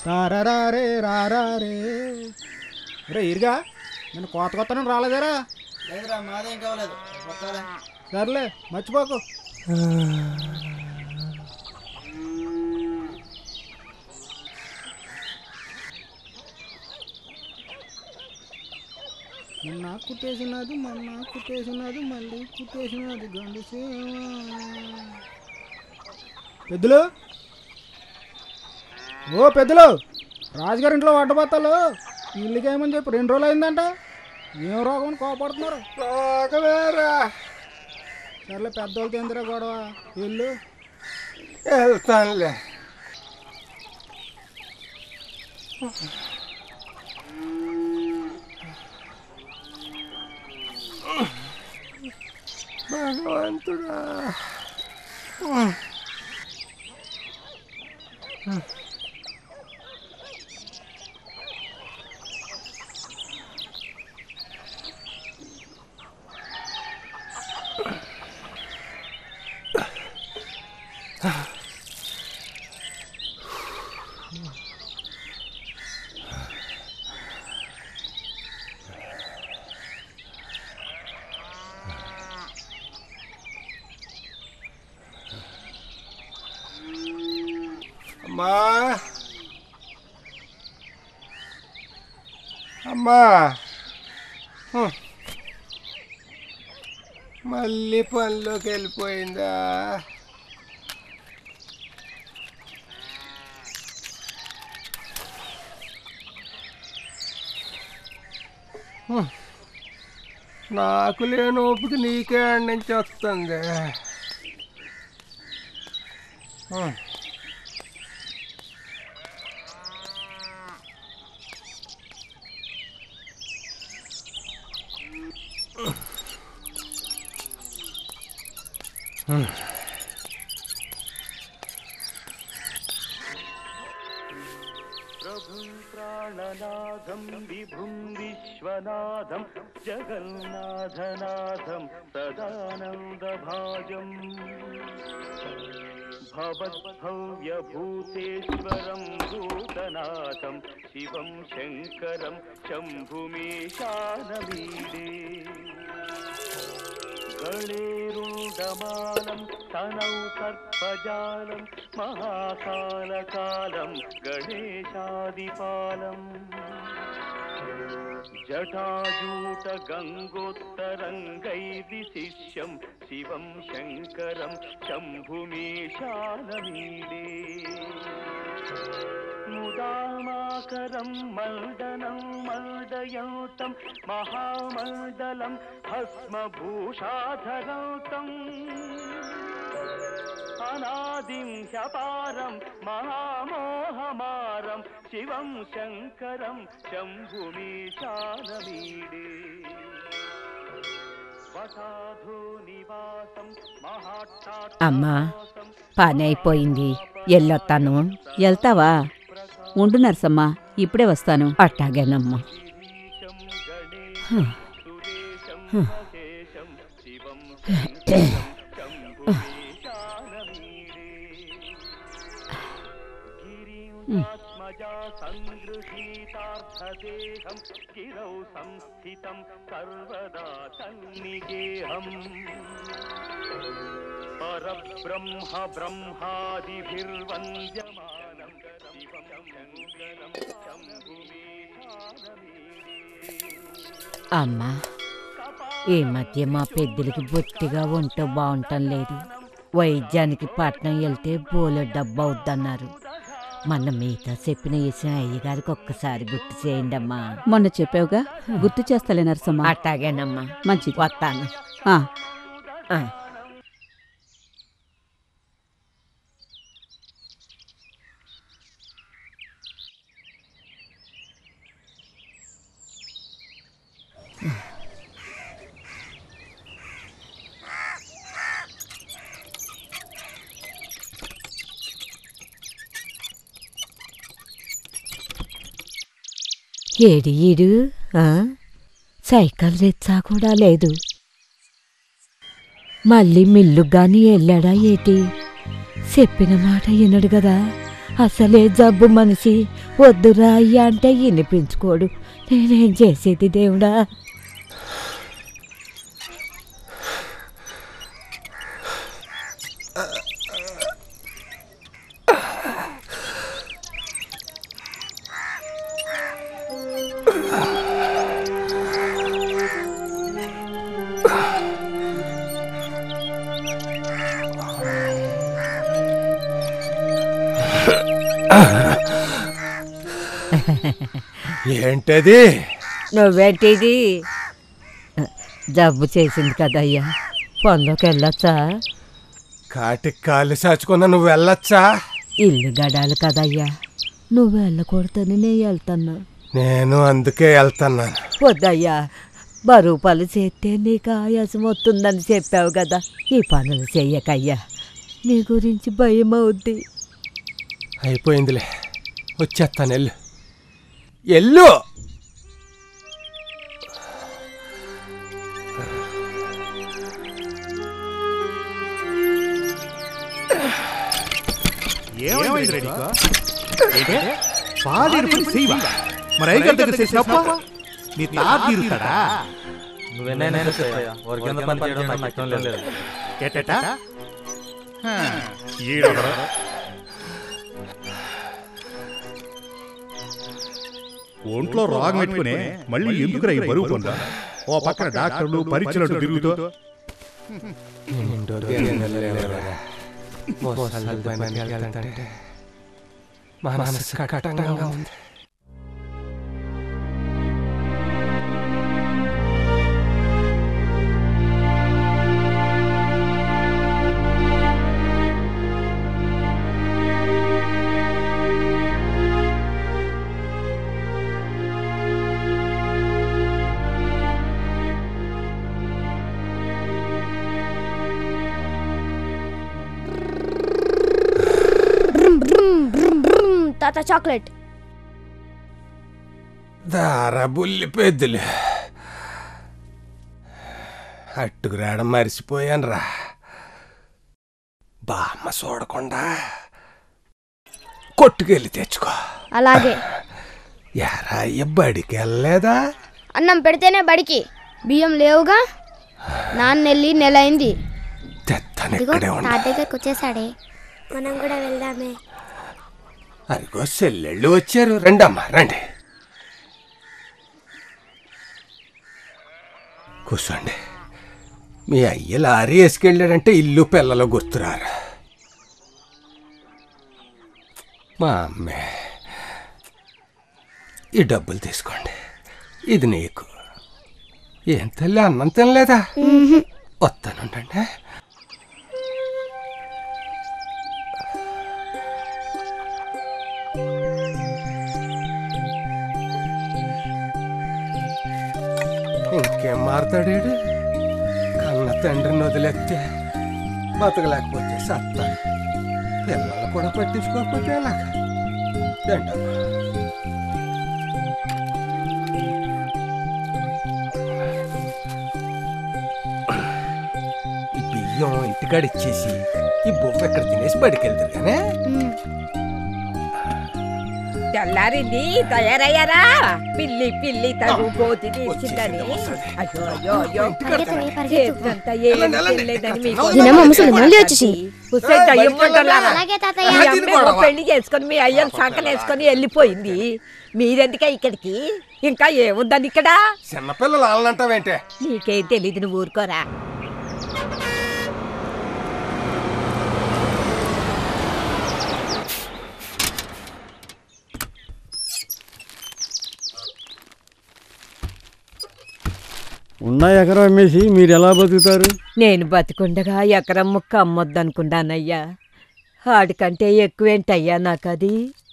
తారరారే రారారే రే ఇరుగా నేను కొత్త కొత్త రాలేదేరా లేదురా మాదేం కావలేదు కొత్తలే సర్లే మర్చిపోకు మొన్న కుట్టేసినది మొన్న కుట్టేసినది మళ్ళీ కుట్టేసినది గండు సేవ పెద్దలు ఓ పెద్దలు రాజుగారి ఇంట్లో వడ్డబత్తాలు ఇల్లుకేమని చెప్పి రెండు రోజులు అయిందంట ఏం రోగం అని కోపడుతున్నారు రాగలేరా సర్లే పెద్దోళ్ళతో ఎందురా గొడవ ఇల్లు వెళ్తానులే భగవంతుడా అమ్మా అమ్మా హ్మ్. మళ్ళీ పనిలోకి వెళ్ళిపోయిందా హ్మ్. నాకు లేని ఓపిక నీకే ఆడి నుంచి వస్తుంది హ్మ్. प्रभुं प्राणनाथं विभुं विश्वनाथं जगन्नाथनाथं सदानन्दभाजम् भवद्भव्यभूतेश्वरं भूतनाथं शिवं शङ्करं शम्भुमेशानमीडे गणेरुण्डमालं तनौ सर्पजालं महाकालकालं गणेशादिपालम् जटाजूटगङ्गोत्तरङ्गैर्विशिष्यं शिवं शङ्करं शम्भुमेशानमीडे मुदामाकरं मण्डनं मण्डयन्तं महामण्डलं भस्मभूषाधरन्तम् अनादिं ह्यपारं महामोहमारं शिवं शङ्करं शम्भुमीशानमीडे वसाधुनिवासं అమ్మా महाट्टाट्टवासं పని అయిపోయింది ఎల్లొత్తాను వెళ్తావా ఉండు నరసమ్మ ఇప్పుడే వస్తాను అట్టాగేనమ్మా గిరీశం గణేశం సురేశం మహేశం శివం శంకరం శంభుమీశానమీడే గిరీంద్రాత్మజా సంగృహీతార్థదేహం గిరౌ సంస్థితం సర్వదా తన్నిగేహం పరబ్రహ్మ బ్రహ్మాదిభిర్వంద్యమానం శివం శంకరం శంభుమీశానమీడే అమ్మా ఈ మధ్య మా పెద్దలకి బొత్తిగా ఒంట బాగుంటం లేదు వైద్యానికి పట్నం వెళ్తే బోలె డబ్బు అవుద్దన్నారు మొన్న మీతో చెప్పిన విషయం అయ్యగారికి ఒక్కసారి గుర్తు చేయండి అమ్మా మొన్న చెప్పావుగా గుర్తు చేస్తలే నరసమ్మ అట్టాగేనమ్మా మంచిది వస్తాను ఆ, ఆ. ఏడి ఈడు ఆ? సైకిల్ తెచ్చా కూడా లేదు మళ్ళీ మిల్లు గాని వెళ్ళాడా ఏటి చెప్పిన మాట వినడు కదా అసలే జబ్బు మనిషి వద్దురా అయ్యా అంటే వినిపించుకోడు నేనేం చేసేది దేవుడా ఏంటది నువ్వేంటిది జబ్బు చేసింది కదయ్యా పొందకి వెళ్ళొచ్చా కాటికి కాలు సాచుకున్నా నువ్వు వెళ్ళొచ్చా ఇల్లు గడాలి కదయ్యా నువ్వు వెళ్ళకూడదని నేను వెళ్తున్నా నేను అందుకే వెళ్తున్నాను వద్దయ్యా బరువు పనులు చేస్తే నీకు ఆయాసం వస్తుందని చెప్పావు కదా ఈ పనులు చెయ్యకయ్యా నీ గురించి భయం అవుద్ది అయిపోయిందిలే వచ్చేస్తాను ఎల్లు ఎల్లు ఏమైంది రెడీ పాది పని చేయవా మరి ఐదు దగ్గర చేసినప్ప నీ తాత తీరుతాడా నువ్వెన్నైనా చెప్పయ్యా ఊరి కింద పని చేయడం నాకు ఇష్టం లేదు ఏటేటా ఈడొకడు ఒంట్లో రోగం పెట్టుకునే మళ్ళీ ఎందుకు రై బరువు పొందా ఓ పక్కన డాక్టర్లు పరీక్షలు తిరుగుతూ మనసు కటంగా ఉంది తాత చాక్లెట్ దార బుల్లి పెద్దులు అట్టుకు రావడం మరిసిపోయాను రా బామ్మ చూడకుండా కొట్టుకెళ్ళి తెచ్చుకో అలాగే ఎరా అయ్య బడికి వెళ్ళలేదా అన్నం పెడితేనే బడికి బియ్యం లేవుగా నాన్న వెళ్ళి నెల అయింది తెత్తను ఇక్కడే ఉండ దగ్గరకు వచ్చేసాడే మనం కూడా వెళ్దామే అదిగో సెల్లెళ్ళు వచ్చారు రండమ్మా రండి కూర్చోండి మీ అయ్య లారీ వేసుకెళ్ళాడంటే ఇల్లు పిల్లలు గుర్తురారు మా అమ్మే ఈ డబ్బులు తీసుకోండి ఇది నీకు ఏం తల్లి అన్నం తినలేదా వస్తానుండండి ఇంకేం మారుతాడేడు కన్న తండ్రిని వదిలేస్తే బతకలేకపోతే సత్తా పిల్లలు కూడా పట్టించుకోకపోతే ఎలాగ దండమ్మా ఈ బియ్యం ఇంటికాడ ఇచ్చేసి ఈ బొమ్మ ఎక్కడ తినేసి బడికి వెళ్తారు కానీ తెల్లారింది తయారయ్యారా పిల్లి పిల్లి తగు కోతి తీసిందని అయ్యో అయ్యో అయ్యో చేతులంతా ఏం తినలేదని మీకు దినమ్మ ముసలి మళ్ళీ వచ్చేసింది. హుస్సేన్ దయ్యం మంటలారా. అలాగే మీ తాతయ్య అమ్మేమో పెళ్లి చేసుకొని మీ అయ్యని సంకలేసుకొని వెళ్ళిపోయింది మీరెందుకే ఇక్కడికి ఇంకా ఏముందని ఇక్కడ చిన్నపిల్లలు వాళ్ళంటావేంటే నీకేం తెలియదు నువ్వు ఊరుకోరా ఉన్న ఎకరం అమ్మేసి మీరు ఎలా బతుకుతారు నేను బతికుండగా ఎకరం ముక్క అమ్మొద్దనుకున్నానయ్యా ఆడికంటే ఎక్కువేంటయ్యా నాకు అది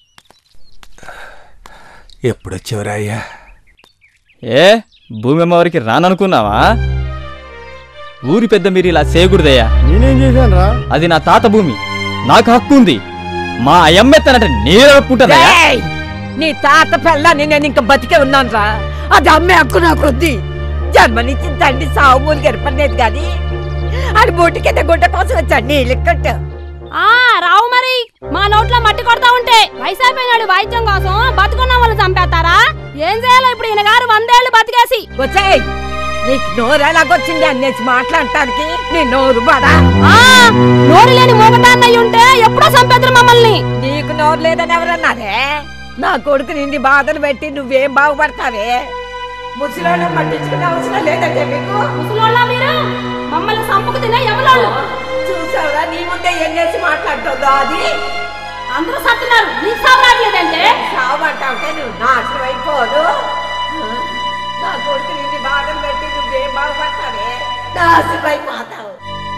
ఎప్పుడు వచ్చేవరా అయ్యా ఏ భూమి అమ్మవారికి రాననుకున్నావా ఊరి పెద్ద మీరు ఇలా చేయకూడదయ్యా నేనేం చేశాను రా అది నా తాత భూమి నాకు హక్కు ఉంది మా అయ్యమ్మెత్తనంటే నేరపుంటదయ్యా ఏయ్! నీ తాత పిల్లని నేను ఇంకా బతికే ఉన్నాను రా అది అమ్మే హక్కు నాకుంది జన్మనిచ్చిన తండ్రి సావు మూలికి ఏర్పడలేదు కానీ అది బొట్టు కింద గుడ్డ కోసం వచ్చాడు నీళ్ళు కట్టు ఆ రావు మరి మా నోట్లో మట్టి కొడతా ఉంటే వయసు అయిపోయినాడు వైద్యం కోసం బతుకున్న వాళ్ళు చంపేస్తారా ఏం చేయాలో ఇప్పుడు ఈయన గారు వందేళ్లు బతికేసి వచ్చేయ్ నీకు నోరు ఎలాగొచ్చింది అనేసి మాట్లాడటానికి నీ నోరు బడా ఆ నోరు లేని మూగటాన్నయ్యి ఉంటే ఎప్పుడో చంపేద్దరు మమ్మల్ని నీకు నోరు లేదని ఎవరన్నారే నా కొడుకు నిండి బాధలు పెట్టి నువ్వేం బాగుపడతావే ముసలోళ్ళని పట్టించుకునే అవసరం లేదంటే మీకు ముసలోళ్ళ మీరు మమ్మల్ని చంపుకు తినే ఎవరోళ్ళు చూసావురా నీ ముందే ఎన్నేసి మాట్లాడుతుందో అది అందరూ సత్తున్నారు నీకు సావరాట్లేదంటే సావమంటావుంటే నువ్వు నాశనం అయిపోదు నా కొడుకు నిండి బాధలు పెట్టి నువ్వేం బాగుపడతావే నాశనం అయిపోతావు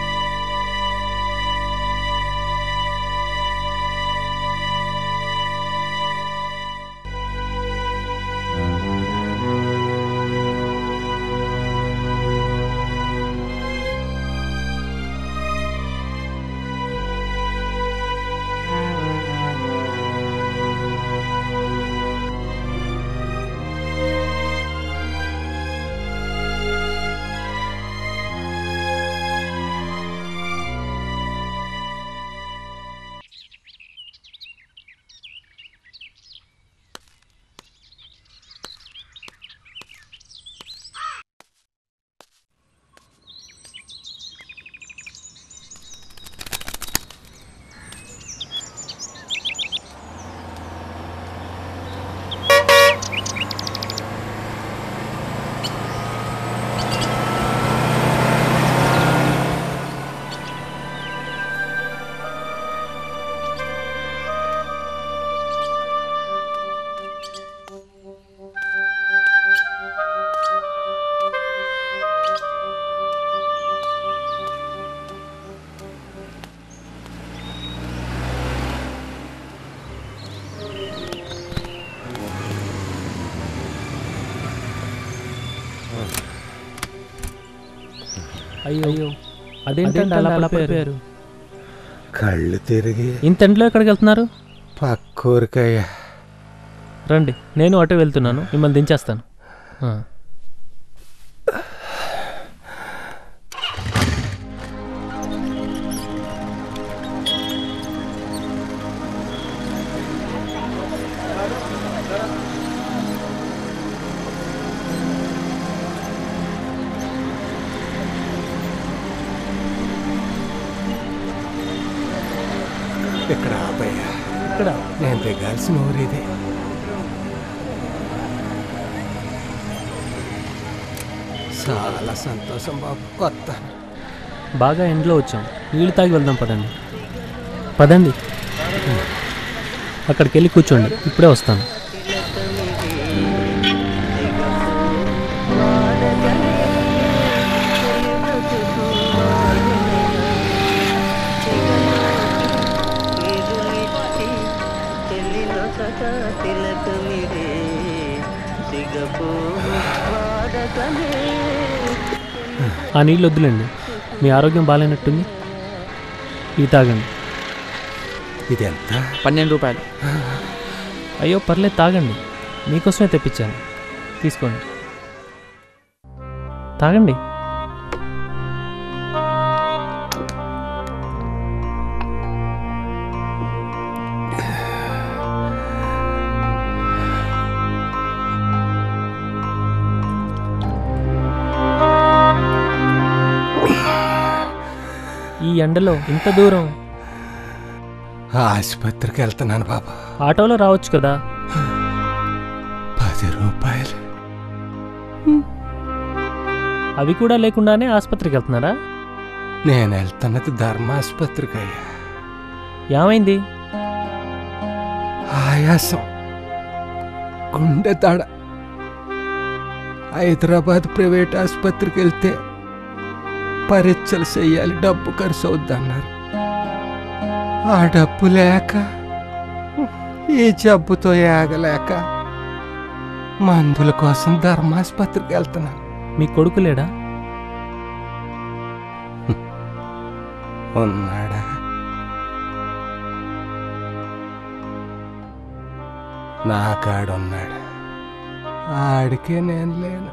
అయ్యో అయ్యో అదేంటండి అలా పడిపోయారు కళ్ళు తిరిగి ఇంత ఎండలో ఎక్కడికి వెళ్తున్నారు పక్కూరికయ్యా రండి నేను అటు వెళ్తున్నాను మిమ్మల్ని దించేస్తాను ఆ. ఇక్కడ ఆపయ్యా ఇక్కడ నేను దిగాల్సిన ఊరిదే చాలా సంతోషం బాబు వస్తాను బాగా ఎండలో వచ్చాం నీళ్ళు తాగి వెళ్దాం పదండి పదండి అక్కడికి వెళ్ళి కూర్చోండి ఇప్పుడే వస్తాను ఆ నీళ్ళు వద్దులేండి మీ ఆరోగ్యం బాగాలేనట్టుంది ఇవి తాగండి ఇది ఎంత పన్నెండు రూపాయలు అయ్యో పర్లేదు తాగండి మీకోసమే తెప్పించాను తీసుకోండి తాగండి ఈ ఎండలో ఇంత దూరం ఆసుపత్రికి వెళ్తున్నాను బాబు ఆటోలో రావచ్చు కదా పది రూపాయలు అవి కూడా లేకుండానే ఆసుపత్రికి వెళ్తున్నారా నేను వెళ్తున్నది ధర్మాసుపత్రికి అయ్యా ఏమైంది ఆయాసం గుండె దడ హైదరాబాద్ ప్రైవేట్ ఆసుపత్రికి వెళ్తే పరీక్షలు చెయ్యాలి డబ్బు ఖర్చు అవుద్దన్నారు ఆ డబ్బు లేక ఈ జబ్బుతో ఏగలేక మందుల కోసం ధర్మాసుపత్రికి వెళ్తున్నాను మీ కొడుకు లేడా ఉన్నాడా నా కాడున్నాడు ఆడికే నేను లేను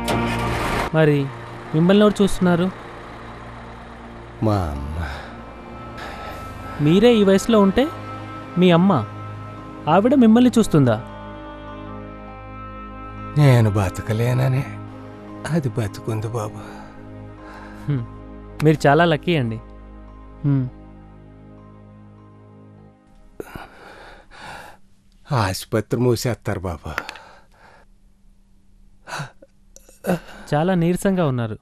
మరి మిమ్మల్ని ఎవరు చూస్తున్నారు మా అమ్మ మీరే ఈ వయసులో ఉంటే మీ అమ్మ ఆవిడ మిమ్మల్ని చూస్తుందా నేను బతకలేననే అది బతుకుంది బాబు హ్మ్. మీరు చాలా లక్కీ అండి హ్మ్. ఆసుపత్రి మూసేస్తారు బాబు చాలా నీరసంగా ఉన్నారు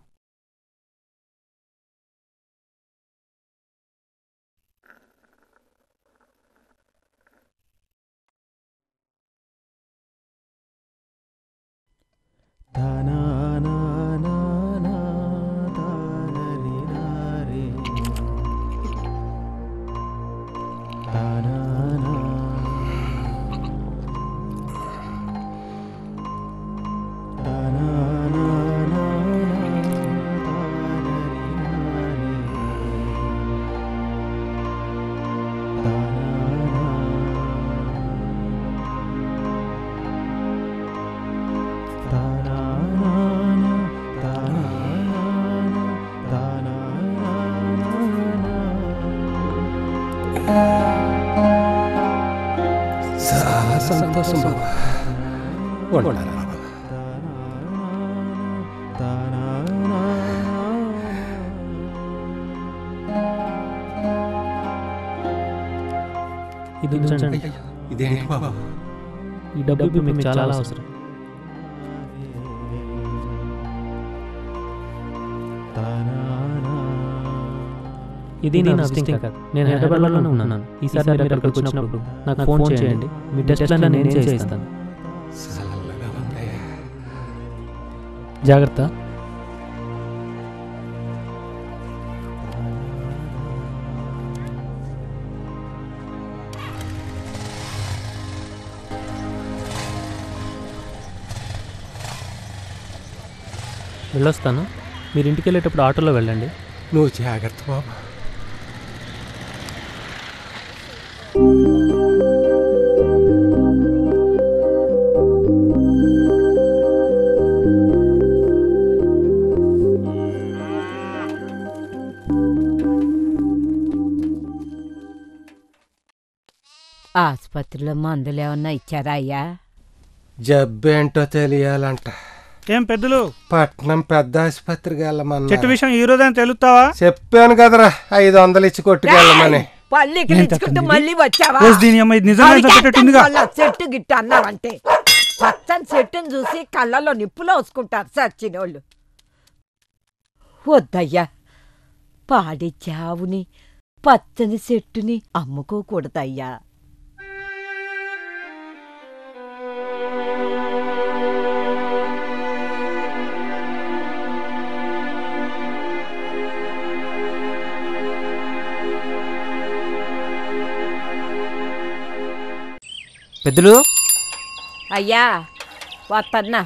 చాలా సంతోషం బాబు ఉంటాను బాబు ఇది ఉంచండి ఇదేంటి బాబు ఈ డబ్బు ఇప్పుడు మీకు చాలా అవసరం ఇది నా విజిటింగ్ కార్డ్ నేను హైదరాబాద్లోనే ఉన్నాను ఈసారి మీరు ఇక్కడికి వచ్చినప్పుడు నాకు ఫోన్ చేయండి మీ టెస్ట్లను నేను చేయిస్తాను చల్లగా ఉంది జాగ్రత్త వెళ్ళొస్తాను మీరు ఇంటికి వెళ్ళేటప్పుడు ఆటోలో వెళ్ళండి నువ్వు జాగ్రత్త బాబు ఆసుపత్రిలో మందులు ఏమన్నా ఇచ్చారా అయ్యా జబ్బేంటో తెలియాలంట ఏం పెద్దలు పట్నం పెద్ద ఆసుపత్రికి వెళ్ళమన్నా చెట్టు విషయం ఈ రోజైనా తెలుస్తావా చెప్పాను కదరా ఐదు వందలు ఇచ్చి కొట్టుకెళ్ళమని పల్లికి ఇచ్చుకుంటూ మళ్ళీ వచ్చావా ఓస్ దీని అమ్మ ఇది నిజంగానే అది చచ్చేటట్టుందిగా. కళ్ళ చెట్టు గిట్ట అన్నావంటే పచ్చని చెట్టుని చూసి కళ్ళలో నిప్పులో వసుకుంటారు సచ్చినోళ్ళు వద్దయ్యా పాడి చావుని పచ్చని చెట్టుని అమ్ముకోకూడదయ్యా పెద్దలు అయ్యా వస్తన్నా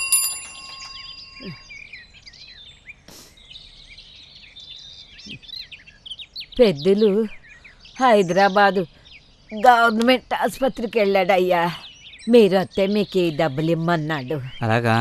పెద్దలు హైదరాబాదు గవర్నమెంట్ ఆసుపత్రికి వెళ్ళాడయ్యా మీరు వస్తే మీకు ఈ డబ్బులు ఇమ్మన్నాడు అలాగా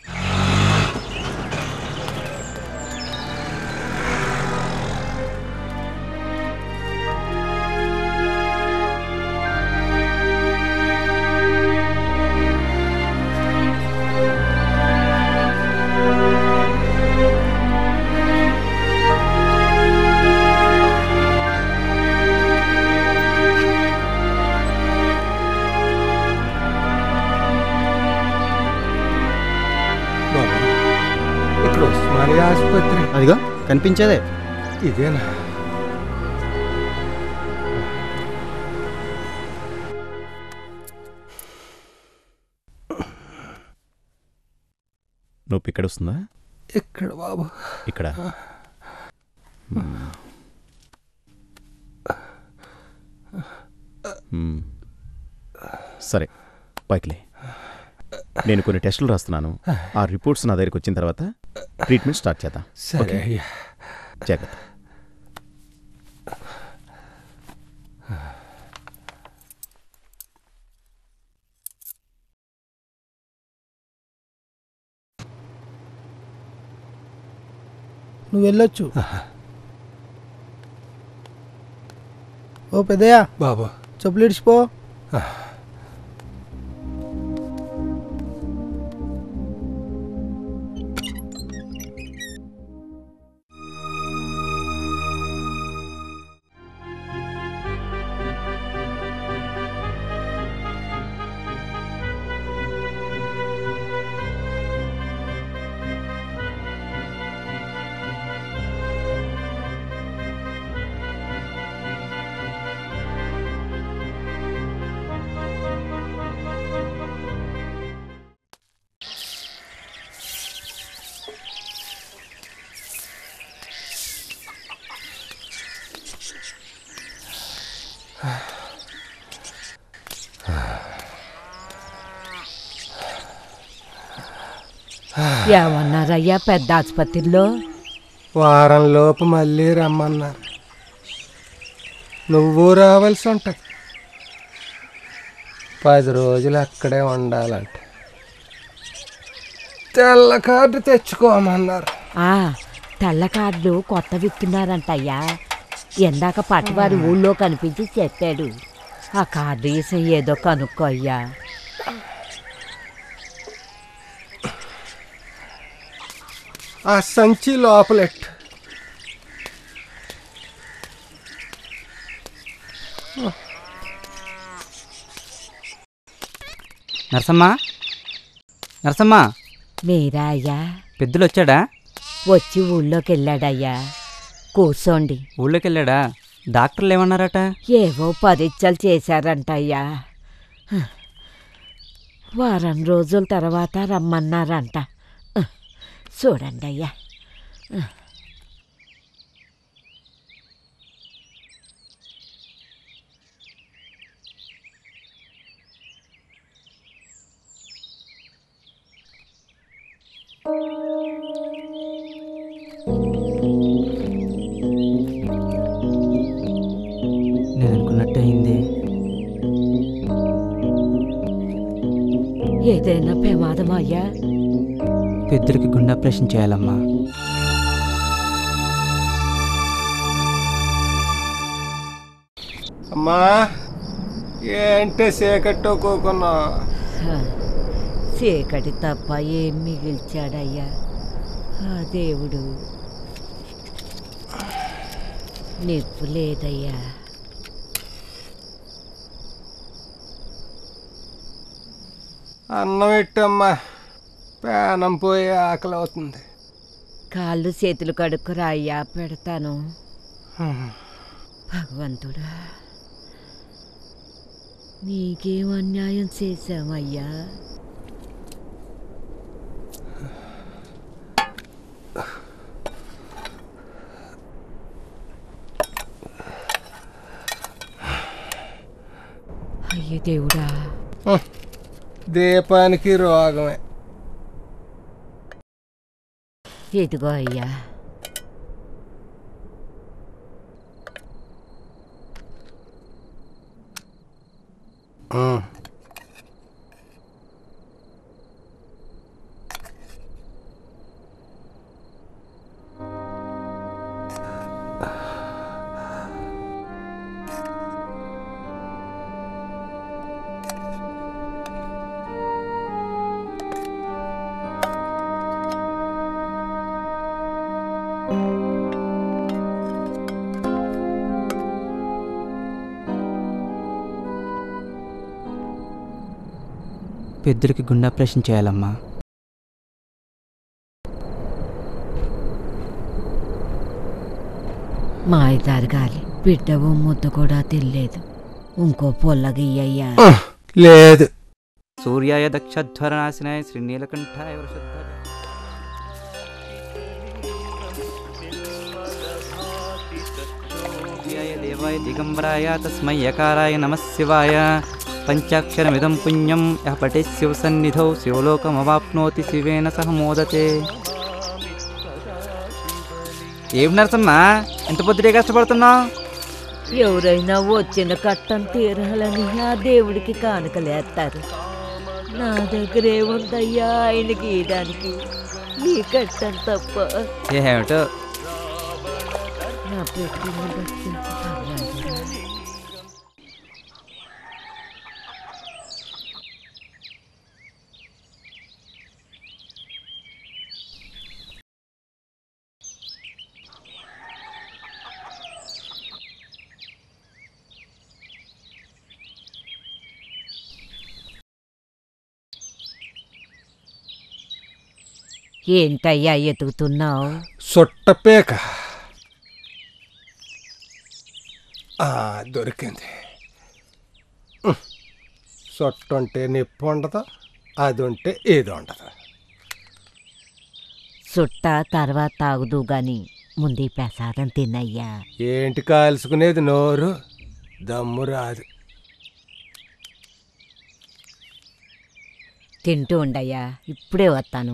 బాబు ఇక్కడ ఉస్మానియా ఆసుపత్రి అదిగో కనిపించేదే ఇదేనా నొప్పి ఇక్కడ వస్తుందా ఇక్కడ బాబు ఇక్కడ మ్మ్. మ్మ్. సరే పైకిలే నేను కొన్ని టెస్టులు రాస్తున్నాను ఆ రిపోర్ట్స్ నా దగ్గరికి వచ్చిన తర్వాత ట్రీట్మెంట్ స్టార్ట్ చేద్దాం సరే ఓకే? అయ్యా. జాగ్రత్త నువ్వు వెళ్ళొచ్చు ఓ పెద్దయ్య బాబు చెప్పులు ఇడిచిపో ఏమన్నారయ్యా పెద్ద ఆసుపత్రిలో వారం లోపు మళ్ళీ రమ్మన్నారు నువ్వు రావాల్సి ఉంటుంది పది రోజులు అక్కడే ఉండాలంట తెల్ల కార్డు తెచ్చుకోమన్నారు ఆ తెల్ల కార్డులు కొత్త విత్తున్నారంటయ్యా ఎందాక పట్టువారి ఊళ్ళో కనిపించి చెప్పాడు ఆ కార్డు వేసి ఏదో కనుక్కో అయ్యా ఆ సంచి లోపలెట్టు నరసమ్మ నరసమ్మ మీరా అయ్యా పెద్దలు వచ్చాడా వచ్చి ఊళ్ళోకి వెళ్ళాడయ్యా కూర్చోండి ఊళ్ళోకి వెళ్ళాడా డాక్టర్లు ఏమన్నారట ఏవో పరీక్షలు చేశారంట అయ్యా హ. వారం రోజుల తర్వాత రమ్మన్నారంట హ. చూడండి అయ్యా హ. నేను అనుకున్నట్టే అయింది ఏదైనా ప్రమాదం అయ్యా పెద్దలకి గుండె ఆపరేషన్ చేయాలమ్మా అమ్మా ఏంటే చీకట్టు కూకున్నా హ. చీకటి తప్ప ఏం మిగిల్చాడయ్యా ఆ దేవుడు నిప్పు లేదయ్యా అన్నం పెట్టమ్మా పేనం పోయి ఆకలి అవుతుంది కాళ్ళు చేతులు కడుక్కురా అయ్యా పెడతాను భగవంతుడా నీకేం అన్యాయం చేశామయ్యా అయ్యో దేవుడా దీపానికి రోగమే ఇదిగో అయ్యా ఉమ్. పెద్దలకి గుండె ఆపరేషన్ చేయాలమ్మా మాయదారి గాలి బిడ్డవు ముద్ద కూడా తినలేదు ఇంకో పొల్లగియ్యయ్యా లేదు సూర్యాయ దక్షధ్వరనాశనాయ శ్రీనీలకంఠాయ వృషధ్వజ సూర్యాయ దేవాయ దిగంబరాయ తస్మై యకారాయ నమః శివాయ పంచాక్షరమిదం పుణ్యం యః పఠే శివ సన్నిధౌ శివలోకమవాప్నోతి శివేన సహ మోదతే ఏం నరసమ్మా ఎంత పొద్దుటే కష్టపడుతున్నావు ఎవరైనా వచ్చిన కట్టం తీరాలని ఆ దేవుడికి కానుకలేస్తారు నా దగ్గర ఏముందయ్యా ఆయనకి ఇయడానికి ఈ కట్టం తప్ప ఏమిటో నా పెట్టిన దక్కించి పర్వాలేదురా. ఏంటయ్యా ఎతుకుతున్నావు సొట్టపేక ఆ, దొరికింది ఉహ్. సొట్ట ఉంటే నొప్పి ఉండదు అది ఉంటే ఏది ఉండదు సుట్ట తర్వాత తాగుదు గాని ముందు ఈ ప్రసాదం తినయ్యా ఏంటి కాల్చుకునేది నోరు దమ్ము రాదు తింటూ ఉండయ్యా ఇప్పుడే వస్తాను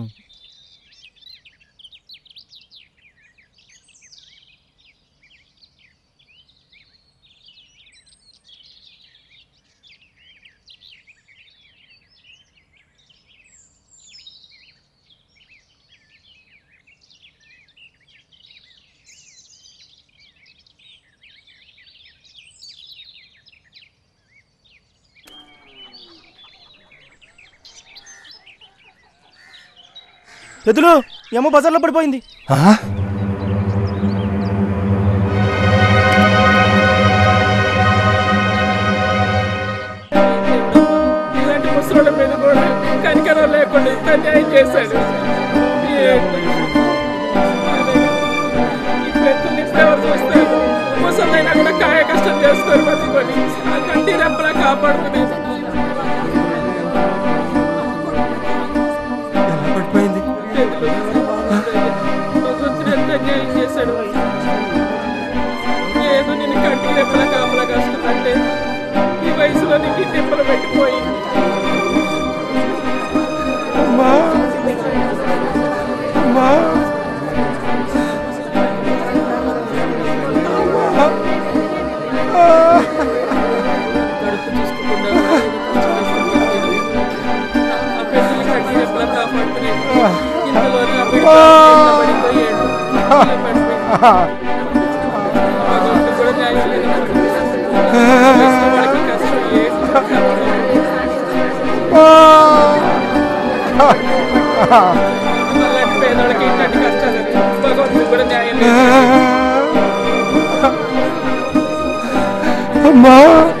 పెద్దలు ఏమో బజార్లో పడిపోయింది ఇలాంటి ముసలోళ్ళ మీద కూడా కనికరం లేకుండా ఇంత అన్యాయం చేశాడు ఏంటి? ఈ పెద్దల్ని ఎవరు చూస్తారు ముసలైనా కూడా కాయ కష్టం చేస్తారు బతుకొని ఆ కంటి రెప్పలా కాపాడుకునేది పడిపోయింది భగవంతుడు ఎంత అన్యాయం చేశాడు ఏదో నేను కంటి రెప్పలా కాపలా కాస్తుందంటే ఈ వయసులో నీకు ఈ తిప్పలు పెట్టిపోయి అమ్మా అమ్మా కడుపు చూసుకోకుండా ఆ పెద్దలు కంటి రెప్పలా కాపాడుకునేది ఇంతలోనే ఆ బిడ్డ కింద పడిపోయాడు ఇలా పడిపోయాడు. భగవంతుడు కూడా న్యాయం లేదు వయసులో వాళ్ళకి కష్టం ఏంటి? అలాంటి పేదవాళ్ళకి ఇట్లాంటి కష్టాలు భగవంతుడు కూడా న్యాయం లేదు అమ్మా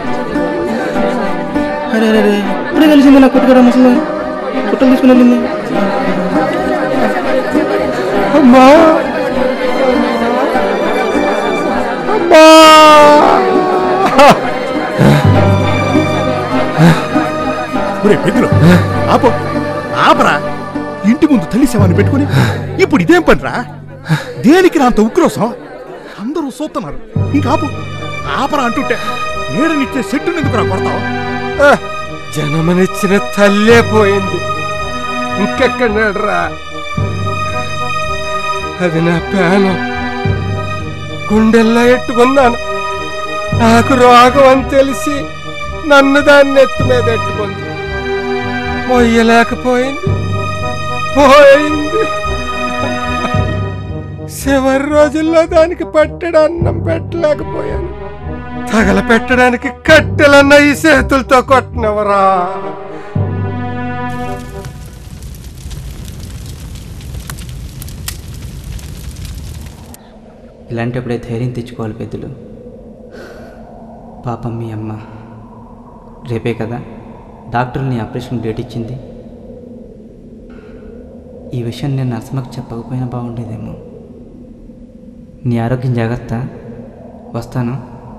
అరే అరే అరే ఇప్పుడే కలిసింది నా కొట్టుకడ ముసలి కుట్టలు తీసుకుని వెళ్ళింది అమ్మా అమ్మా ఒరే పెద్దలు ఆపో ఆపరా ఇంటి ముందు తల్లి శవాన్ని పెట్టుకుని ఇప్పుడు ఇదేం పనిరా దేనికి నా అంత ఉక్రోసం అందరూ చూస్తున్నారు ఇంకా ఆపు ఆపరా అంటుంటే నీడనిచ్చే చెట్టుని ఎందుకురా కొడతావు ఆ, జనమనిచ్చిన తల్లే పోయింది ఇంకెక్కడరా అది నా ప్రాణం గుండెల్లా ఎట్టుకున్నాను నాకు రోగం అని తెలిసి నన్ను దాన్ని ఎత్తు మీద ఎట్టుకుంది మొయ్యలేకపోయింది పోయింది చివరి రోజుల్లో దానికి పట్టెడు అన్నం పెట్టలేకపోయాను తగల పెట్టడానికి కట్టెలన్న ఈ చేతులతో కొట్టినవరా ఇలాంటప్పుడే ధైర్యం తెచ్చుకోవాలి పెద్దలు పాపం మీ అమ్మ రేపే కదా డాక్టర్ నీ ఆపరేషన్ డేట్ ఇచ్చింది ఈ విషయం నేను నర్సమ్మకి చెప్పకపోయినా బాగుండేదేమో నీ ఆరోగ్యం జాగ్రత్త వస్తాను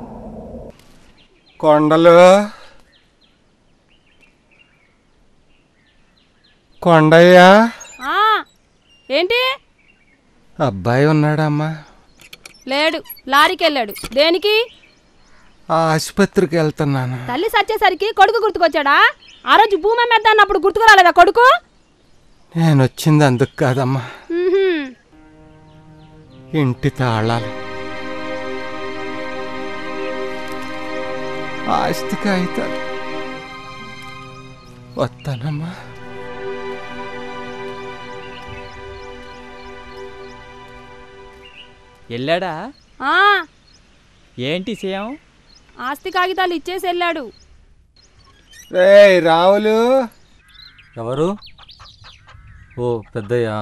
కొండలు కొండయ్యా ఆ, ఏంటి అబ్బాయి ఉన్నాడమ్మా లేడు లారీకి వెళ్ళాడు దేనికి ఆసుపత్రికి వెళ్తున్నాను తల్లి సచ్చేసరికి కొడుకు గుర్తుకొచ్చాడా ఆ రోజు భూమి అమ్మేద్దా అన్నప్పుడు గుర్తుకు రాలేదా కొడుకు నేను వచ్చింది అందుకు కాదమ్మా ఉహుం. ఇంటి తాళాలు ఆస్తి కాగితాలు వస్తానమ్మా వెళ్ళాడా ఆ, ఏంటి సేయం ఆస్తి కాగితాలు ఇచ్చేసి వెళ్ళాడు రే రావులు ఎవరు ఓ పెద్దయ్యా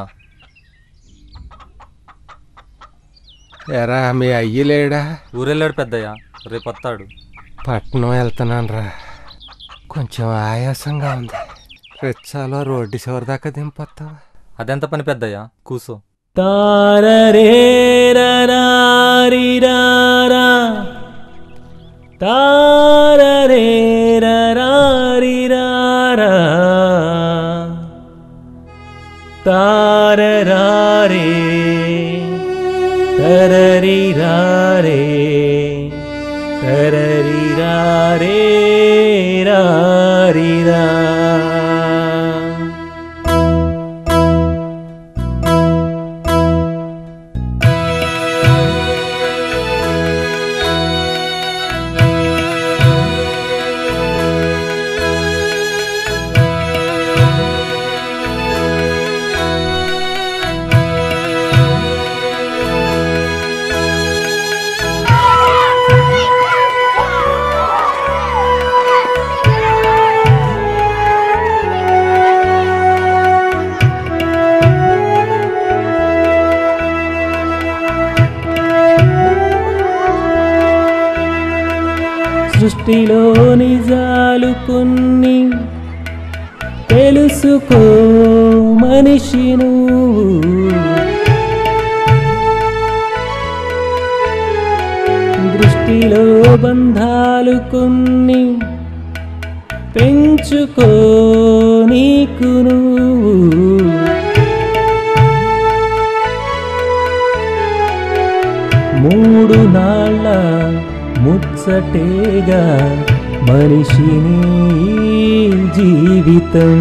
ఎరా మీ అయ్యి లేడా ఊరెళ్ళాడు పెద్దయ్య రేపు వస్తాడు పట్నం వెళ్తున్నాను రా కొంచెం ఆయాసంగా ఉంది రిచ్చాలో రోడ్డు చివరి దాకా దింపొస్తావా అదెంత పని పెద్దయ్యా కూసో తారరేరరారిరారా తారరేరరారిరారా తారరారే తరరిరారే తరరిరారే రారిరా సృష్టిలో నిజాలు కొన్ని తెలుసుకో మనిషి నువ్వు దృష్టిలో బంధాలు కొన్ని పెంచుకో నీకు నువ్వు మూడు నాళ్ళ ముచ్చటేగా మనిషిని జీవితం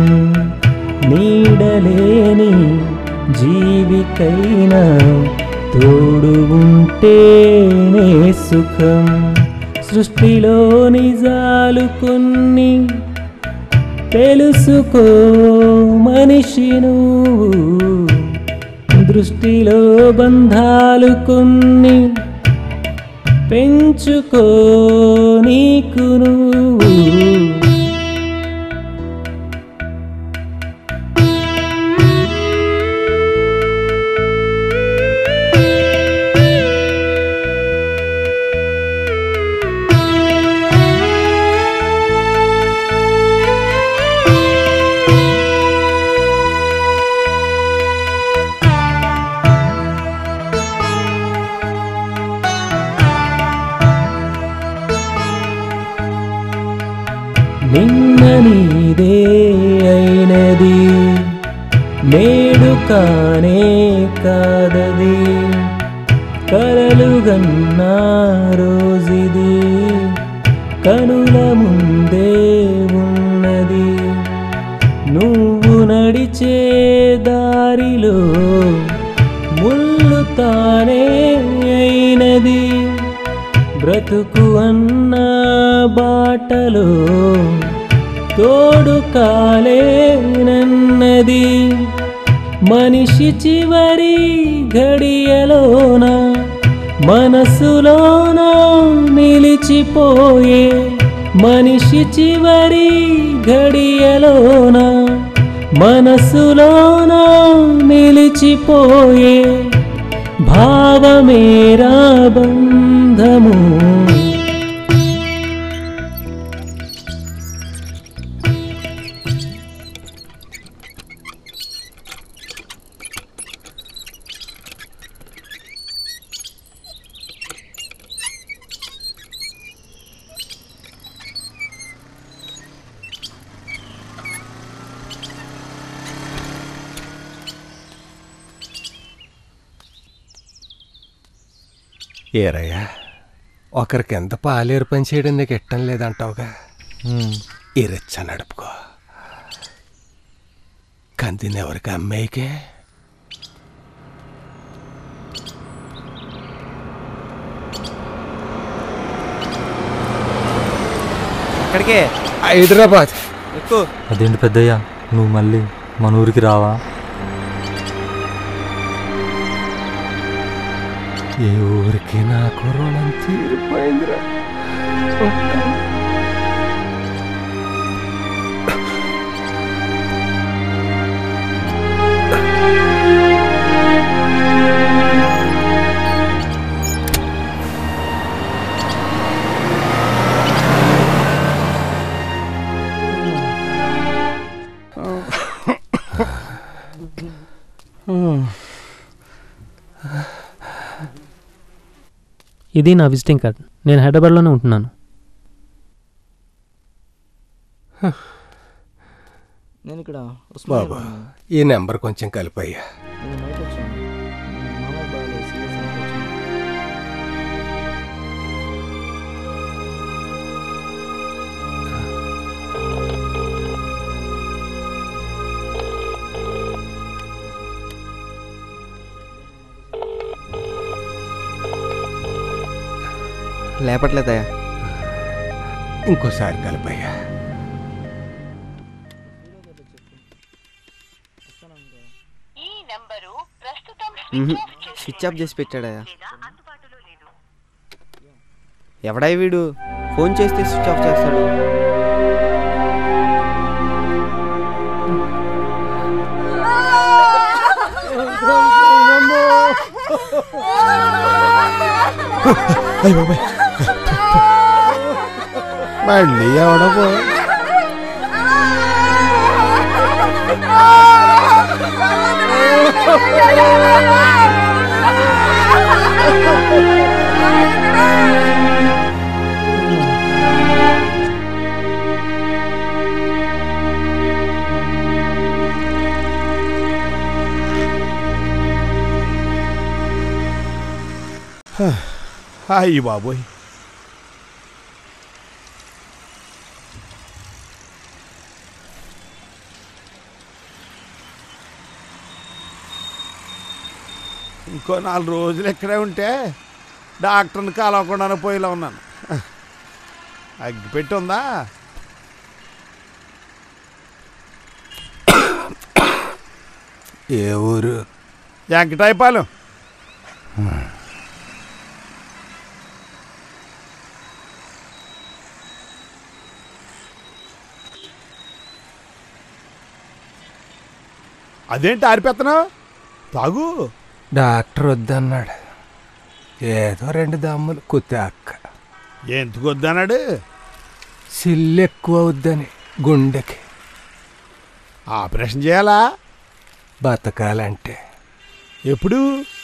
నీడలేని జీవికైనా తోడు ఉంటేనే సుఖం సృష్టిలో నిజాలు కొన్ని తెలుసుకో మనిషి నువ్వు దృష్టిలో బంధాలు కొన్ని పెంచుకో నీకు నువ్వు నిన్న నీదే అయినది నేడు కానే కాదది కలలుగన్నా రోజుది కనుల ముందే ఉన్నది నువ్వు నడిచే దారిలో ముళ్ళు తానే అయినది బ్రతుకు అన్న బాటలో తోడు కాలేనన్నది మనిషి చివరి ఘడియలోన మనసులోన నిలిచిపోయే మనిషి చివరి ఘడియలోన మనసులోన నిలిచిపోయే భావమేరా బంధము ఏరయ్యా ఒకరికి ఎంత పాలేరు పని చేయడం నీకు ఇట్టం లేదంటావుగా ఈ రిచ్చ నడుపుకో కందిని ఎవరికి అమ్మేయకే ఎక్కడికే హైదరాబాద్ ఎక్కువ అదేంటి పెద్దయ్యా నువ్వు మళ్ళీ మన ఊరికి రావా ఏ ఊరికి నాకు రుణం తీరిపోయిందిరా ఇది నా విజిటింగ్ కార్డ్ నేను హైదరాబాద్లోనే ఉంటున్నాను నేను ఇక్కడ బాబా ఈ నెంబర్ కొంచెం కలిపయ్యా నేను నైట్ వచ్చాను మామయ్య బాగాలేదు సీరియస్ అని వచ్చాను లేపట్లేదయ్యా ఇంకోసారి కలిపయ్యా స్విచ్ ఆఫ్ చేసి పెట్టాడయ్యా ఎవడాయి వీడు ఫోన్ చేస్తే స్విచ్ ఆఫ్ చేస్తాడు అయ్య బాబాయ్ మళ్ళీ ఎవడపో అయ్యి బాబోయ్ ఇంకో నాలుగు రోజులు ఇక్కడే ఉంటే డాక్టర్ని కలవకుండానే పోయిలా ఉన్నాను అగ్గి పెట్టి ఉందా ఏ ఊరు వెంకటాయపాలెం అదేంటి ఆరిపెత్తనావు తాగు డాక్టర్ వద్దన్నాడు ఏదో రెండు దమ్ములు కుత్తాక్క ఎందుకు వద్దన్నాడు సిల్లు ఎక్కువ అవుద్దని గుండెకి ఆపరేషన్ చేయాలా బతకాలంటే ఎప్పుడు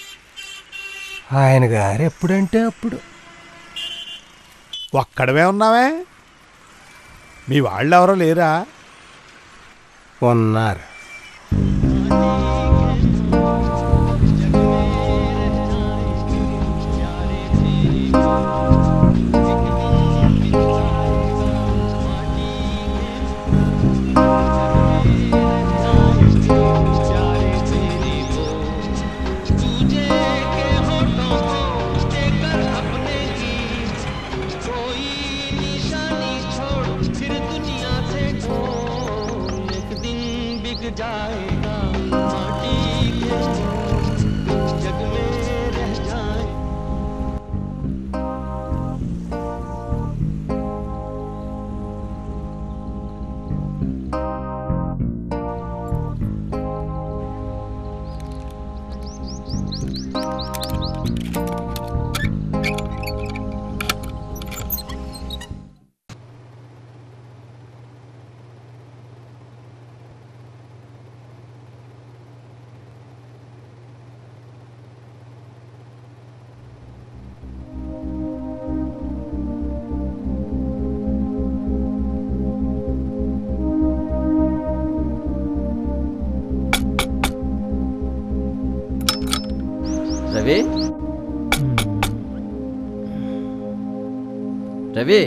ఆయన గారు ఎప్పుడంటే అప్పుడు ఒక్కడవే ఉన్నావే మీ వాళ్ళు ఎవరో లేరా ఉన్నారు రవి రవి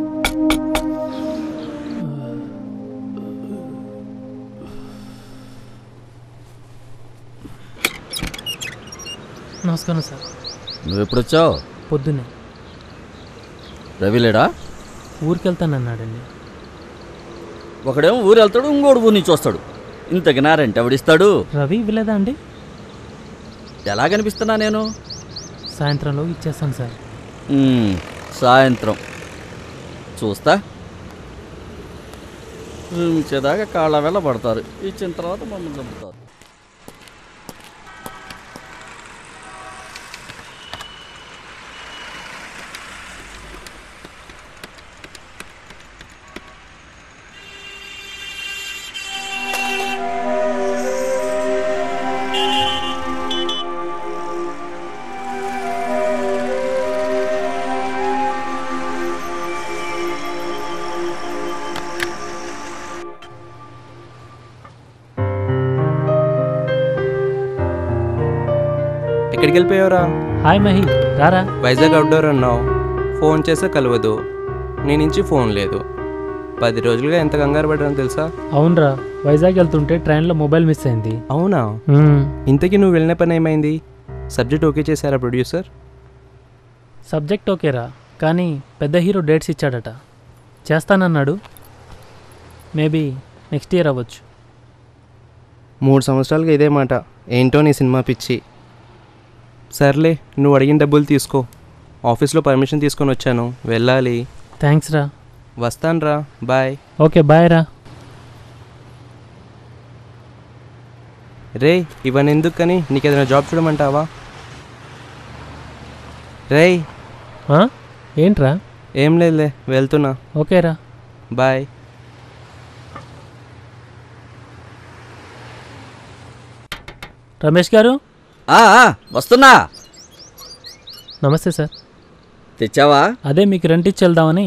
నమస్కారం సార్ నువ్వు ఎప్పుడు వచ్చావు పొద్దున్నే రవి లేడా ఊరికి వెళ్తానన్నాడండి ఒకడేమో ఊరు వెళ్తాడు ఇంకోడు ఊరి నుంచి వస్తాడు ఇంతకి నా రెంట్ ఎవడిస్తాడు రవి ఇవ్వలేదా అండి ఎలా కనిపిస్తున్నా నేను సాయంత్రంలో ఇచ్చేస్తాను సార్ మ్మ్, సాయంత్రం చూస్తా ఇచ్చేదాకా కాళ్ళ వెళ్ళ పడతారు ఇచ్చిన తర్వాత మమ్మల్ని చంపుతారు ఎక్కడికి వెళ్ళిపోయావురా హాయ్ మహి రారా వైజాగ్ అవుట్డోర్ అన్నావు ఫోన్ చేస్తే కలవదు నీ నుంచి ఫోన్ లేదు పది రోజులుగా ఎంత కంగారు పడ్డానో తెలుసా అవునరా వైజాగ్ వెళ్తుంటే ట్రైన్లో మొబైల్ మిస్ అయింది అవునా మ్మ్. ఇంతకీ నువ్వు వెళ్ళిన పని ఏమైంది సబ్జెక్ట్ ఓకే చేశారా ప్రొడ్యూసర్ సబ్జెక్ట్ ఓకేరా కానీ పెద్ద హీరో డేట్స్ ఇచ్చాడట చేస్తానన్నాడు మేబీ నెక్స్ట్ ఇయర్ అవ్వచ్చు మూడు సంవత్సరాలుగా ఇదే మాట ఏంటో నీ సినిమా పిచ్చి సర్లే నువ్వు అడిగిన డబ్బులు తీసుకో ఆఫీస్లో పర్మిషన్ తీసుకొని వచ్చాను వెళ్ళాలి థ్యాంక్స్ రా వస్తానురా బాయ్ ఓకే బాయ్ రా రే ఇవన్నీ ఎందుకు కానీ నీకు ఏదైనా జాబ్ చూడమంటావా రేయ్ ఆ? ఏంట్రా ఏం లేదులే వెళ్తున్నా ఓకేరా బాయ్ రమేష్ గారు ఆ, ఆ, వస్తున్నా నమస్తే సార్ తెచ్చావా అదే మీకు రెంట్ ఇచ్చి వెళ్దామని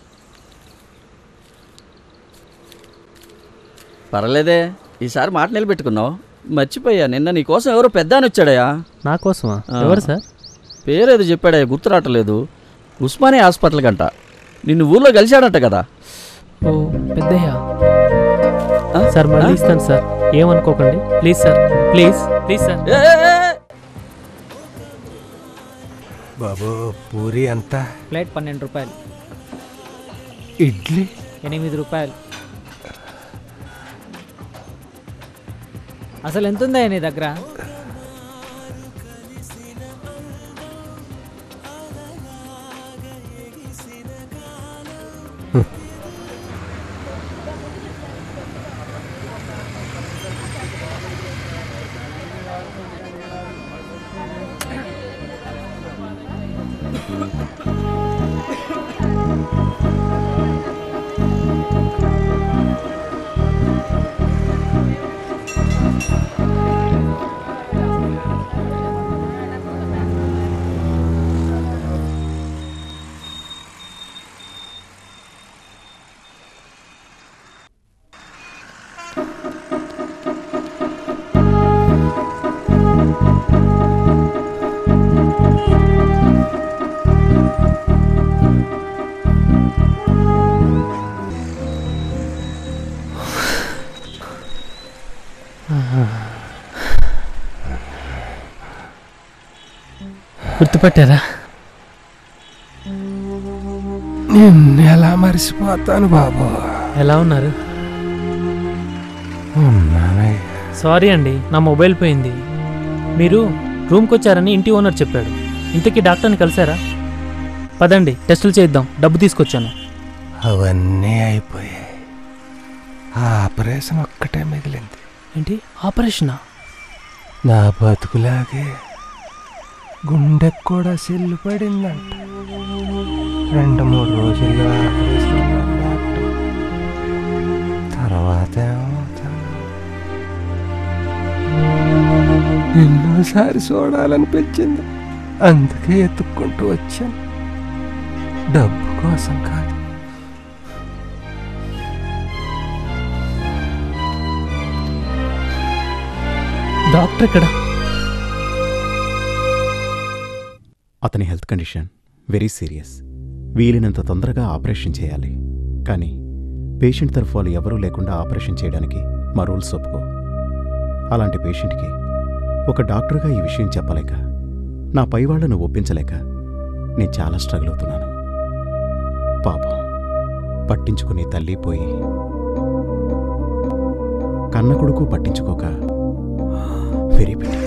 పర్లేదే ఈసారి మాట నిలబెట్టుకున్నావు మర్చిపోయా నిన్న నీకోసం ఎవరో పెద్ద అని వచ్చాడయా నా కోసమా ఆ. ఎవరు సార్ పేరేదో చెప్పాడయ్యా గుర్తు రావట్లేదు ఉస్మానియా హాస్పిటల్ గంట నిన్ను ఊర్లో కలిశాడంట కదా ఓ పెద్దయ్యా సార్ మళ్ళీ ఇస్తాను సార్ ఏమనుకోకండి please sir please please sir బాబు పూరి ఎంత ప్లేట్ పన్నెండు రూపాయలు ఇడ్లీ ఎనిమిది రూపాయలు అసలు ఎంత ఉందా నీ దగ్గర గుర్తుపట్టారా నిన్ను ఎలా మర్చిపోతాను బాబు ఎలా ఉన్నారు ఉన్నానయ్య సారీ అండి నా మొబైల్ పోయింది మీరు రూమ్కి వచ్చారని ఇంటి ఓనర్ చెప్పాడు ఇంతకీ డాక్టర్ని కలిసారా పదండి టెస్టులు చేద్దాం డబ్బు తీసుకొచ్చాను అవన్నీ అయిపోయాయి ఆ ఆపరేషన్ ఒక్కటే మిగిలింది ఏంటి ఆపరేషనా నా బతుకులాగే గుండెకు కూడా సెల్లు పడిందంట రెండు మూడు రోజుల్లో ఆపరేషన్ అన్నాడు డాక్టర్. తర్వాత ఏమవుతుందో. ఎన్నోసారి చూడాలనిపించింది అందుకే ఎత్తుక్కుంటూ వచ్చాను డబ్బు కోసం కాదు డాక్టర్ ఇక్కడ అతని హెల్త్ కండిషన్ వెరీ సీరియస్ వీలైనంత తొందరగా ఆపరేషన్ చేయాలి కానీ పేషెంట్ తరఫు వాళ్ళు ఎవరూ లేకుండా ఆపరేషన్ చేయడానికి మా రూల్స్ ఒప్పుకో అలాంటి పేషెంట్కి ఒక డాక్టర్గా ఈ విషయం చెప్పలేక నా పై వాళ్ళను ఒప్పించలేక నేను చాలా స్ట్రగుల్ అవుతున్నాను పాపం పట్టించుకునే తల్లి పోయి కన్న కొడుకు పట్టించుకోక వెరీ పిటి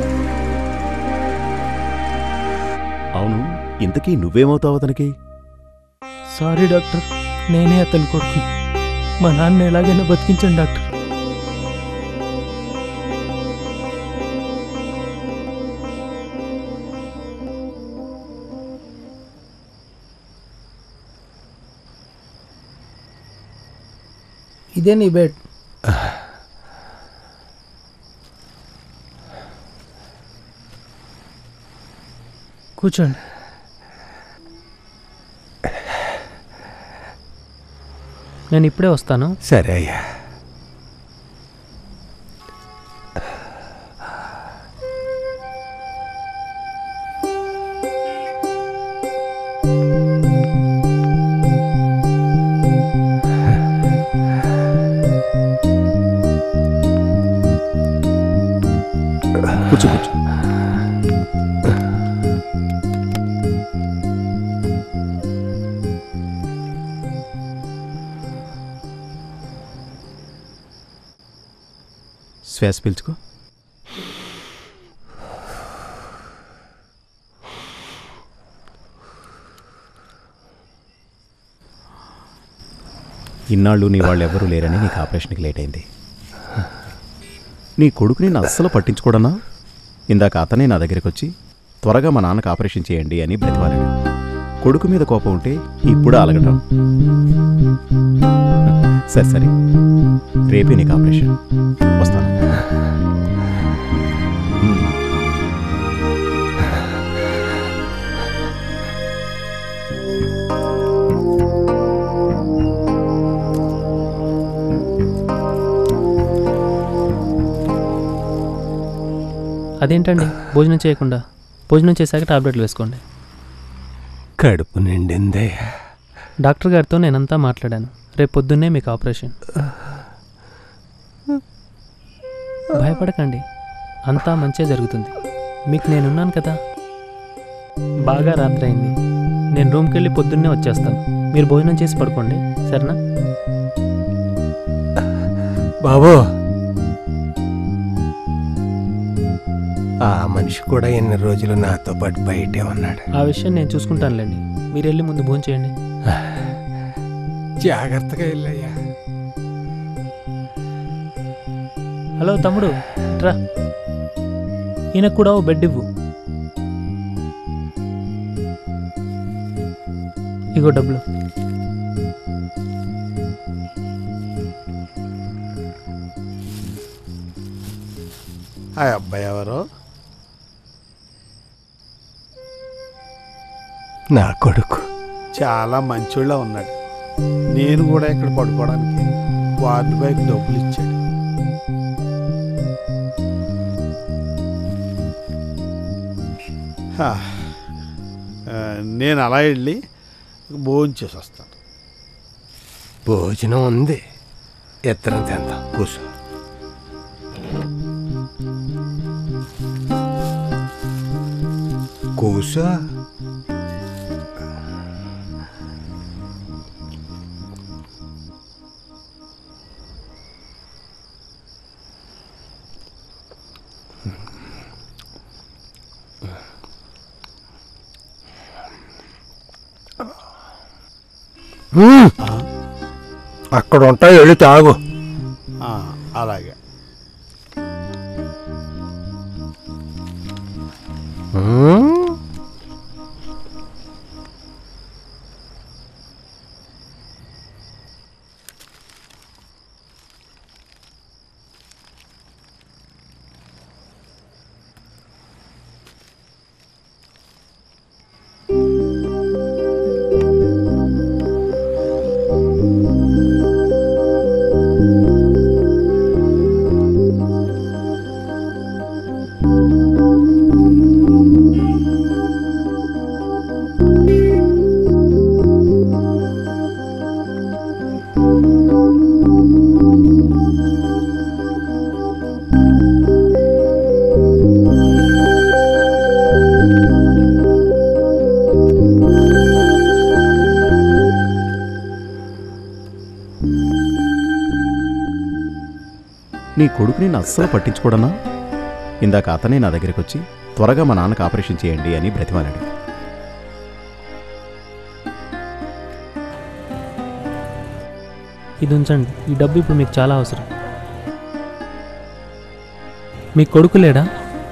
అవును ఇంతకీ నువ్వేమవుతావు అతనికి సారీ డాక్టర్ నేనే అతని కొడుకు మా నాన్న ఎలాగైనా బతికించండి డాక్టర్ ఇదే నీ బెడ్ కూర్చోండి నేను ఇప్పుడే వస్తాను సరే అయ్యా కూర్చో కూర్చో శ్వాస పీల్చుకో ఇన్నాళ్ళు నీ వాళ్ళు ఎవరూ లేరని నీకు ఆపరేషన్కి లేట్ అయింది నీ కొడుకుని నేను అస్సలు పట్టించుకోడనా ఇందాక అతనే నా దగ్గరికి వచ్చి త్వరగా మా నాన్నకు ఆపరేషన్ చేయండి అని బ్రతివాలాడు కొడుకు మీద కోపం ఉంటే ఇప్పుడు అలగటం సరే సరే రేపే నీకు ఆపరేషన్ వస్తాను మ్మ్. అదేంటండి భోజనం చేయకుండా భోజనం చేశాక టాబ్లెట్లు వేసుకోండి కడుపు నిండిందే డాక్టర్ గారితో నేనంతా మాట్లాడాను రేపు పొద్దున్నే మీకు ఆపరేషన్ భయపడకండి అంతా మంచిగా జరుగుతుంది మీకు నేనున్నాను కదా బాగా రాత్రి అయింది నేను రూమ్కి వెళ్ళి పొద్దున్నే వచ్చేస్తాను మీరు భోజనం చేసి పడుకోండి సరేనా బాబు ఆ మనిషి కూడా ఎన్ని రోజులు నాతో పాటు బయటే ఉన్నాడు ఆ విషయం నేను చూసుకుంటానులేండి మీరు వెళ్ళి ముందు భోజనం చేయండి జాగ్రత్తగా వెళ్ళయ్యా హలో తమ్ముడు రా ఈయనకు కూడా ఓ బెడ్ ఇవ్వు ఇగో డబ్బులు ఆ అబ్బాయి ఎవరు నా కొడుకు చాలా మంచోళ్ళ ఉన్నాడు నేను కూడా ఇక్కడ పడుకోవడానికి వార్డు బైక్ డబ్బులు ఇచ్చాడు హా. ఆ, నేను అలా వెళ్ళి భోజనం చేసి వస్తాను భోజనం ఉంది ఎత్తనం తిందాం కూర్చో కూసా అక్కడ ఉంటాయి వెళ్ళి తాగు ఆ, అలాగే నీ కొడుకుని నేను అస్సలు పట్టించుకోడనా ఇందాక అతనే నా దగ్గరికి వచ్చి త్వరగా మా నాన్నకు ఆపరేషన్ చేయండి అని బ్రతిమాలాడు ఇది ఉంచండి ఈ డబ్బు ఇప్పుడు మీకు చాలా అవసరం మీ కొడుకు లేడా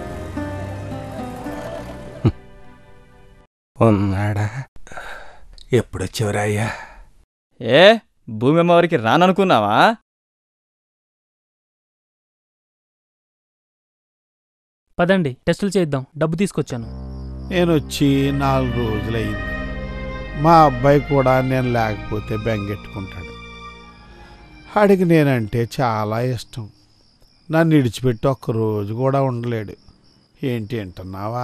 ఉన్నాడా ఎప్పుడొచ్చేవరా అయ్యా ఏ భూమి అమ్మవారికి రాననుకున్నావా పదండి టెస్టులు చేద్దాం డబ్బు తీసుకొచ్చాను నేను వచ్చి నాలుగు రోజులైంది మా అబ్బాయి కూడా నేను లేకపోతే బెంగెట్టుకుంటాడు ఆడికి నేనంటే చాలా ఇష్టం నన్ను విడిచిపెట్టి ఒక్క రోజు కూడా ఉండలేడు ఏంటి అంటున్నావా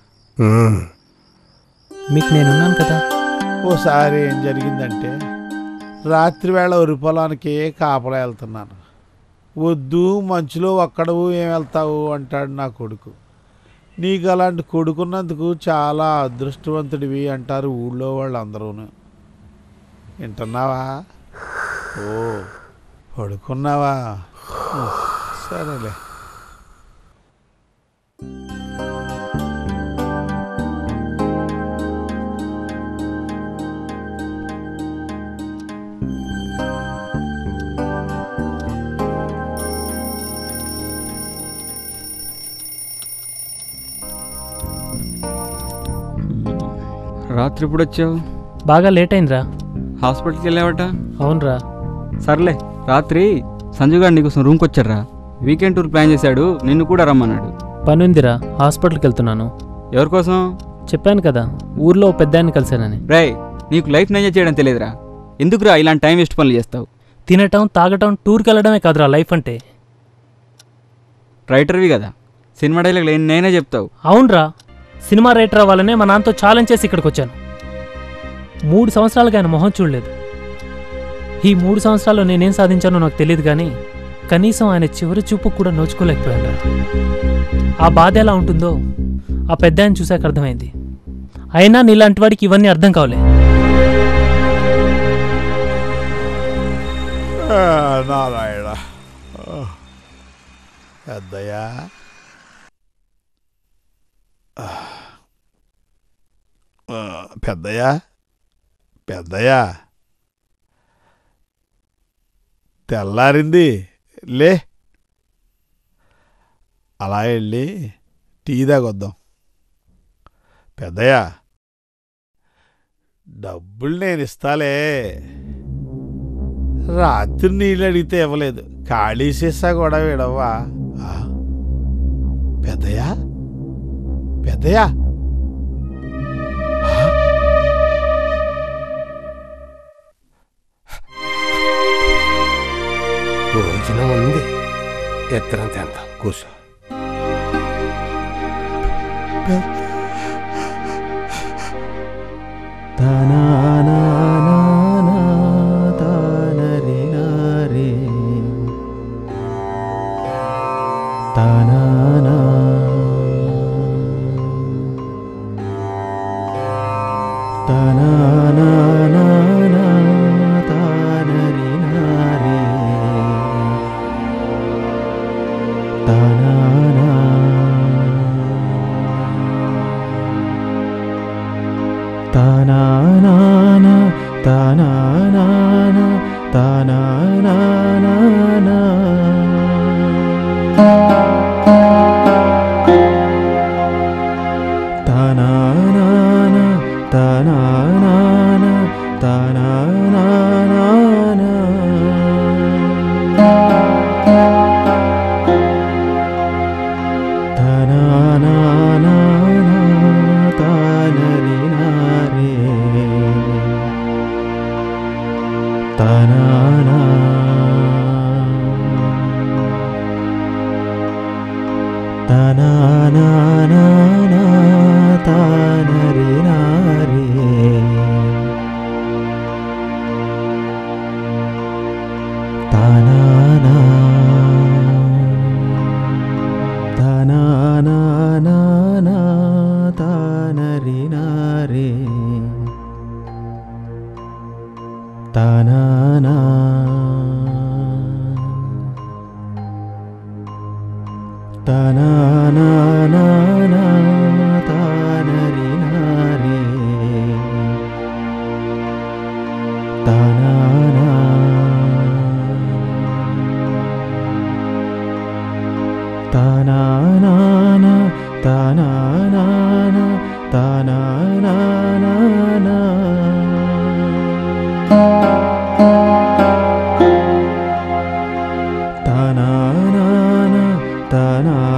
మీకు నేనున్నాను కదా ఓసారి ఏం జరిగిందంటే రాత్రి వేళ వరి పొలానికి కాపలా వెళ్తున్నాను వద్దు మంచులో ఒక్కడవు ఏం వెళ్తావు అంటాడు నా కొడుకు నీకు అలాంటి కొడుకున్నందుకు చాలా అదృష్టవంతుడివి అంటారు ఊళ్ళో వాళ్ళందరూ వింటున్నావా ఓ పడుకున్నావా ఉహ్, సరేలే రాత్రి ఇప్పుడు వచ్చావు బాగా లేట్ అయిందిరా హాస్పిటల్కి వెళ్ళావట అవునరా సర్లే రాత్రి సంజు గారు నీకోసం రూమ్కి వచ్చారా వీకెండ్ టూర్ ప్లాన్ చేశాడు నిన్ను కూడా రమ్మన్నాడు పని ఉందిరా హాస్పిటల్కి వెళ్తున్నాను ఎవరి కోసం చెప్పాను కదా ఊర్లో ఓ పెద్ద ఆయన కలిశానని రేయ్ నీకు లైఫ్ ఎంజాయ్ చేయడం తెలియదురా ఎందుకురా ఇలాంటి టైం వేస్ట్ పనులు చేస్తావు తినటం తాగటం టూర్కి వెళ్ళడమే కాదురా లైఫ్ అంటే రైటర్వి కదా సినిమా డైలాగ్ నేనే చెప్తావు అవునరా సినిమా రైటర్ అవ్వాలనే మా నాన్నతో ఛాలెంజ్ చేసి ఇక్కడికి వచ్చాను మూడు సంవత్సరాలుగా ఆయన మొహం చూడలేదు ఈ మూడు సంవత్సరాల్లో నేనేం సాధించానో నాకు తెలియదు కానీ కనీసం ఆయన చివరి చూపు కూడా నోచుకోలేకపోయాను ఆ బాధ ఎలా ఉంటుందో ఆ పెద్ద ఆయన చూశాక అర్థమైంది అయినా నీలాంటి వాడికి ఇవన్నీ అర్థం కావలే ఆ, నారాయణ ఆ, పెద్దయ్యా ఆ, ఆ, పెద్దయ్యా పెద్దయ్యా తెల్లారింది లే అలా వెళ్ళి టీ తాగొద్దాం పెద్దయ్యా డబ్బులు నేను ఇస్తాలే రాత్రి నీళ్ళు అడిగితే ఇవ్వలేదు ఖాళీ సీసా కూడా విడవా ఆ, పెద్దయ్యా పెద్దయ్యా భోజనం ఉంది ఎత్తనంత ఎంత కూర్చో తానానా తానానా తానానా తానానా తానానా తానానా తానానా తానరినారే తానానా తానానా తానరినారే తానానా తానానా తానరినారే తానానా తానానా తానరినారే తానానా తానానా తానానా తానానా తానానా తానా